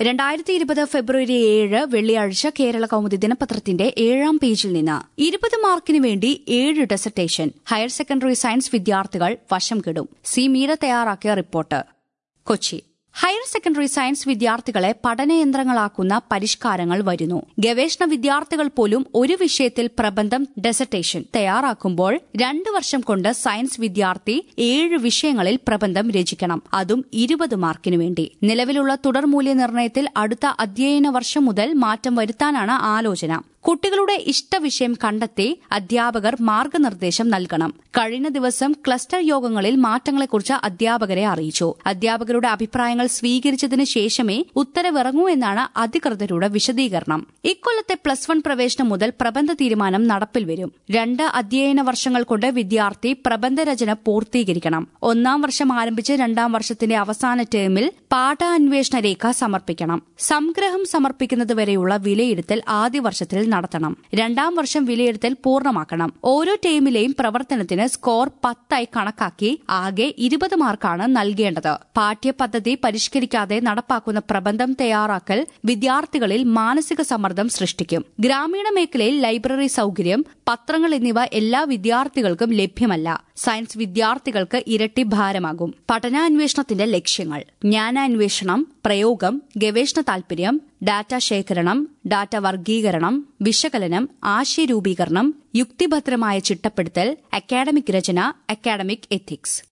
രണ്ടായിരത്തി ഇരുപത് ഫെബ്രുവരി ഏഴ് വെള്ളിയാഴ്ച കേരള കൌമുദി ദിനപത്രത്തിന്റെ ഏഴാം പേജിൽ നിന്ന് ഇരുപത് മാർക്കിന് വേണ്ടി ഏഴ് ഡെസർട്ടേഷൻ ഹയർ സെക്കൻഡറി സയൻസ് വിദ്യാർത്ഥികൾ വശം കെടും സി മീര തയ്യാറാക്കിയ report Kochi higher secondary science വിദ്യാർത്ഥികളെ പഠനയന്ത്രങ്ങളാക്കുന്ന പരിഷ്കാരങ്ങൾ വരുന്നു ഗവേഷണ വിദ്യാർത്ഥികൾ പോലും ഒരു വിഷയത്തിൽ പ്രബന്ധം ഡെസർട്ടേഷൻ തയ്യാറാക്കുമ്പോൾ രണ്ടു വർഷം കൊണ്ട് സയൻസ് വിദ്യാർത്ഥി ഏഴ് വിഷയങ്ങളിൽ പ്രബന്ധം രചിക്കണം അതും ഇരുപത് മാർക്കിനു വേണ്ടി നിലവിലുള്ള തുടർ മൂല്യനിർണ്ണയത്തിൽ അടുത്ത അധ്യയന വർഷം മുതൽ മാറ്റം വരുത്താനാണ് ആലോചന കുട്ടികളുടെ ഇഷ്ടവിഷയം കണ്ടെത്തി അധ്യാപകർ മാർഗനിർദ്ദേശം നൽകണം കഴിഞ്ഞ ദിവസം ക്ലസ്റ്റർ യോഗങ്ങളിൽ മാറ്റങ്ങളെക്കുറിച്ച് അധ്യാപകരെ അറിയിച്ചു അധ്യാപകരുടെ അഭിപ്രായങ്ങൾ സ്വീകരിച്ചതിന് ശേഷമേ ഉത്തരവിറങ്ങൂ എന്നാണ് അധികൃതരുടെ വിശദീകരണം ഇക്കൊല്ലത്തെ പ്ലസ് വൺ പ്രവേശനം മുതൽ പ്രബന്ധ തീരുമാനം നടപ്പിൽ വരും രണ്ട് അധ്യയന വർഷങ്ങൾ കൊണ്ട് വിദ്യാർത്ഥി പ്രബന്ധരചന പൂർത്തീകരിക്കണം ഒന്നാം വർഷം ആരംഭിച്ച് രണ്ടാം വർഷത്തിന്റെ അവസാന ടേമിൽ പാഠാന്വേഷണ രേഖ സമർപ്പിക്കണം സംഗ്രഹം സമർപ്പിക്കുന്നതുവരെയുള്ള വിലയിരുത്തൽ ആദ്യ വർഷത്തിൽ നടത്തണം രണ്ടാം വർഷം വിലയിരുത്തൽ പൂർണ്ണമാക്കണം ഓരോ ടീമിലെയും പ്രവർത്തനത്തിന് സ്കോർ പത്തായി കണക്കാക്കി ആകെ ഇരുപത് മാർക്കാണ് നൽകേണ്ടത് പാഠ്യപദ്ധതി പരിഷ്കരിക്കാതെ നടപ്പാക്കുന്ന പ്രബന്ധം തയ്യാറാക്കൽ വിദ്യാർത്ഥികളിൽ മാനസിക സമ്മർദ്ദം സൃഷ്ടിക്കും ഗ്രാമീണ മേഖലയിൽ ലൈബ്രറി സൌകര്യം പത്രങ്ങൾ എന്നിവ എല്ലാ വിദ്യാർത്ഥികൾക്കും ലഭ്യമല്ല സയൻസ് വിദ്യാർത്ഥികൾക്ക് ഇരട്ടി ഭാരമാകും പഠനാന്വേഷണത്തിന്റെ ലക്ഷ്യങ്ങൾ ജ്ഞാനാന്വേഷണം പ്രയോഗം ഗവേഷണ താൽപര്യം ഡാറ്റ ശേഖരണം ഡാറ്റ വർഗീകരണം വിശകലനം ആശയരൂപീകരണം യുക്തിഭദ്രമായ ചിട്ടപ്പെടുത്തൽ അക്കാഡമിക് രചന അക്കാഡമിക് എത്തിക്സ്